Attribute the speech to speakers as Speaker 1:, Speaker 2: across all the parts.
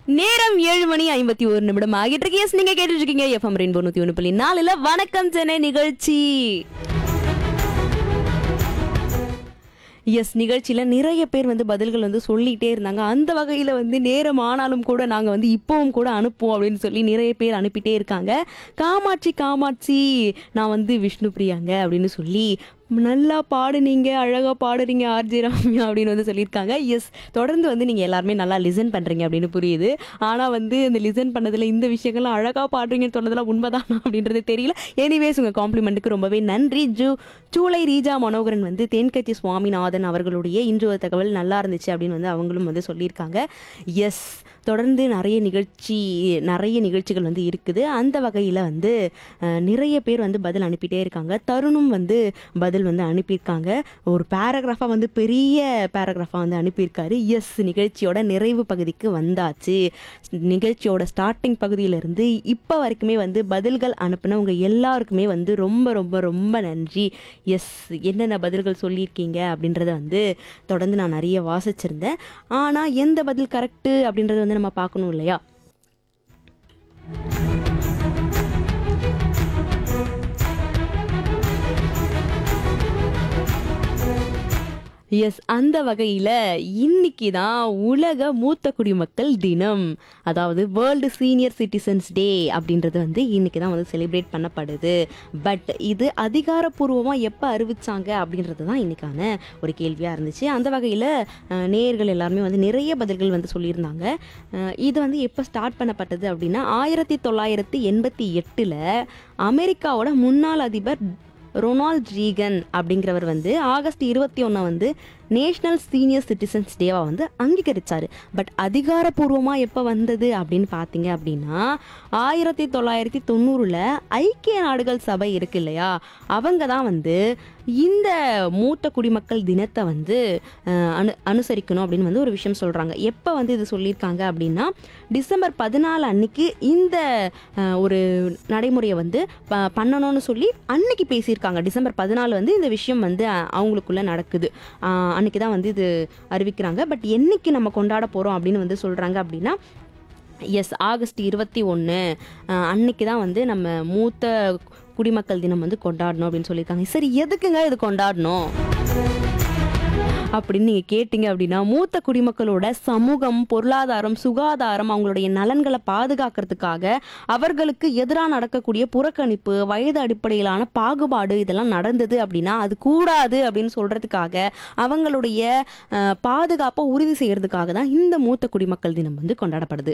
Speaker 1: நேரம் ஏழு மணி ஐம்பத்தி ஒரு நிமிடம் ஆகிட்டு இருக்கு எஸ் நீங்க கேட்டுட்டு இருக்கீங்க எஃப்எம் ரெயின்போ நூத்தி ஒன்று புள்ளி நாலுல வணக்கம் சென்னை நிகழ்ச்சி எஸ் நிகழ்ச்சியில் நிறைய பேர் வந்து பதில்கள் வந்து சொல்லிகிட்டே இருந்தாங்க அந்த வகையில் வந்து நேரம் ஆனாலும் கூட நாங்கள் வந்து இப்போவும் கூட அனுப்புவோம் அப்படின்னு சொல்லி நிறைய பேர் அனுப்பிட்டே இருக்காங்க காமாட்சி காமாட்சி நான் வந்து விஷ்ணு பிரியாங்க அப்படின்னு சொல்லி நல்லா பாடுனீங்க அழகாக பாடுறீங்க ஆர்ஜி ராமியா அப்படின்னு வந்து சொல்லியிருக்காங்க எஸ் தொடர்ந்து வந்து நீங்கள் எல்லாருமே நல்லா லிசன் பண்ணுறீங்க அப்படின்னு புரியுது ஆனால் வந்து இந்த லிசன் பண்ணதில் இந்த விஷயங்கள்லாம் அழகாக பாடுறீங்கன்னு சொன்னதெல்லாம் உண்மைதானா அப்படின்றது தெரியல எனிவேஸ் உங்கள் காம்ப்ளிமெண்ட்டுக்கு ரொம்பவே நன்றி ஜூ சூளை ரீஜா மனோகரன் வந்து தேன்கட்சி சுவாமிநாதன் அவர்களுடைய இன்று ஒரு தகவல் நல்லா இருந்துச்சு அப்படின்னு வந்து அவங்களும் வந்து சொல்லியிருக்காங்க எஸ் தொடர்ந்து நிறைய நிகழ்ச்சி நிறைய நிகழ்ச்சிகள் வந்து இருக்குது அந்த வகையில் வந்து அஹ், நிறைய பேர் வந்து பதில் அனுப்பிட்டே இருக்காங்க தருணும் வந்து பதில் வந்து அனுப்பியிருக்காங்க ஒரு பேராகிராஃபாக வந்து பெரிய பேராகிராஃபாக வந்து அனுப்பியிருக்காரு எஸ் நிகழ்ச்சியோட நிறைவு பகுதிக்கு வந்தாச்சு நிகழ்ச்சியோட ஸ்டார்டிங் பகுதியிலிருந்து இப்போ வரைக்குமே வந்து பதில்கள் அனுப்புனவங்க எல்லாருக்குமே வந்து ரொம்ப ரொம்ப ரொம்ப நன்றி எஸ் என்னென்ன பதில்கள் சொல்லியிருக்கீங்க அப்படின்றத வந்து தொடர்ந்து நான் நிறைய வாசிச்சிருந்தேன் ஆனால் எந்த பதில் கரெக்டு அப்படின்றத வந்து நம்ம பார்க்கணும் இல்லையா எஸ் அந்த வகையில் இன்னைக்கு தான் உலக மூத்த குடிமக்கள் தினம் அதாவது வேர்ல்டு சீனியர் சிட்டிசன்ஸ் டே அப்படின்றது வந்து இன்னைக்கு தான் வந்து செலிப்ரேட் பண்ணப்படுது பட் இது அதிகாரப்பூர்வமாக எப்போ அறிவிச்சாங்க அப்படின்றது தான் இன்னைக்கான ஒரு கேள்வியாக இருந்துச்சு அந்த வகையில் நேயர்கள் எல்லாருமே வந்து நிறைய பதில்கள் வந்து சொல்லியிருந்தாங்க அஹ், இது வந்து எப்போ ஸ்டார்ட் பண்ணப்பட்டது அப்படின்னா ஆயிரத்தி தொள்ளாயிரத்தி எண்பத்தி எட்டில் அமெரிக்காவோட முன்னாள் அதிபர் ரொனால்ட் ரீகன் அப்படிங்கிறவர் வந்து ஆகஸ்ட் இருபத்தி ஒன்றை வந்து நேஷ்னல் சீனியர் சிட்டிசன்ஸ் டேவா வந்து அங்கீகரிச்சார் பட் அதிகாரப்பூர்வமாக எப்போ வந்தது அப்படின்னு பார்த்தீங்க அப்படின்னா ஆயிரத்தி தொள்ளாயிரத்தி தொண்ணூறில் ஐக்கிய நாடுகள் சபை இருக்கு இல்லையா அவங்க தான் வந்து இந்த மூத்த குடிமக்கள் தினத்தை வந்து அஹ், அனு அனுசரிக்கணும் அப்படின்னு வந்து ஒரு விஷயம் சொல்கிறாங்க எப்போ வந்து இது சொல்லியிருக்காங்க அப்படின்னா டிசம்பர் பதினாலு அன்னைக்கு இந்த அஹ், ஒரு நடைமுறையை வந்து ப- பண்ணணும்னு சொல்லி அன்னைக்கு பேசியிருக்காங்க டிசம்பர் பதினாலு வந்து இந்த விஷயம் வந்து அஹ், அவங்களுக்குள்ள நடக்குது அஹ், அன்னைக்கு தான் வந்து இது அறிவிக்கிறாங்க பட் என்னைக்கு நம்ம கொண்டாட போகிறோம் அப்படின்னு வந்து சொல்கிறாங்க அப்படின்னா எஸ் ஆகஸ்ட் இருபத்தி ஒன்று அன்னைக்கு தான் வந்து நம்ம மூத்த குடிமக்கள் தினம் வந்து கொண்டாடணும் அப்படின்னு சொல்லியிருக்காங்க சரி எதுக்குங்க இது கொண்டாடணும் அப்படின்னு நீங்கள் கேட்டிங்க அப்படின்னா மூத்த குடிமக்களோட சமூகம் பொருளாதாரம் சுகாதாரம் அவங்களுடைய நலன்களை பாதுகாக்கிறதுக்காக அவர்களுக்கு எதிராக நடக்கக்கூடிய புறக்கணிப்பு வயது அடிப்படையிலான பாகுபாடு இதெல்லாம் நடந்தது அப்படின்னா அது கூடாது அப்படின்னு சொல்கிறதுக்காக அவங்களுடைய அஹ், பாதுகாப்பை உறுதி செய்யறதுக்காக தான் இந்த மூத்த குடிமக்கள் தினம் வந்து கொண்டாடப்படுது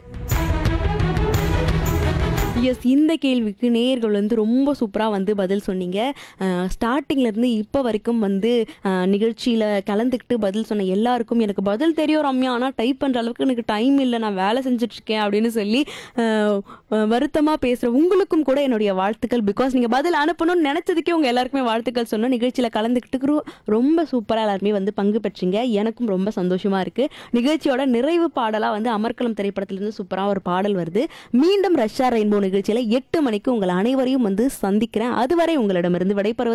Speaker 1: எஸ் இந்த கேள்விக்கு நேயர்கள் வந்து ரொம்ப சூப்பராக வந்து பதில் சொன்னீங்க அஹ், startingல இருந்து இப்போ வரைக்கும் வந்து நிகழ்ச்சியில் கலந்துக்கிட்டு பதில் சொன்ன எல்லாருக்கும் எனக்கு பதில் தெரியும் ரம்யா ஆனால் டைப் பண்ணுற அளவுக்கு எனக்கு டைம் இல்லை நான் வேலை செஞ்சுட்ருக்கேன் அப்படின்னு சொல்லி வருத்தமாக பேசுகிற உங்களுக்கும் கூட என்னுடைய வாழ்த்துக்கள் பிகாஸ் நீங்கள் பதில் அனுப்பணும்னு நினச்சதுக்கே உங்கள் எல்லாருக்குமே வாழ்த்துக்கள் சொன்னோம் நிகழ்ச்சியில் கலந்துக்கிட்டு ரொ- ரொம்ப சூப்பராக எல்லாருமே வந்து பங்கு பெற்றீங்க எனக்கும் ரொம்ப சந்தோஷமாக இருக்குது நிகழ்ச்சியோட நிறைவு பாடலாக வந்து அமர்கலம் திரைப்படத்திலிருந்து சூப்பராக ஒரு பாடல் வருது மீண்டும் ரஷ்யா ரெயின்போ நிகழ்ச்சியில் எட்டு மணிக்கு உங்கள் அனைவரையும் வந்து சந்திக்கிறேன் அதுவரை உங்களிடமிருந்து விடைபெறுவது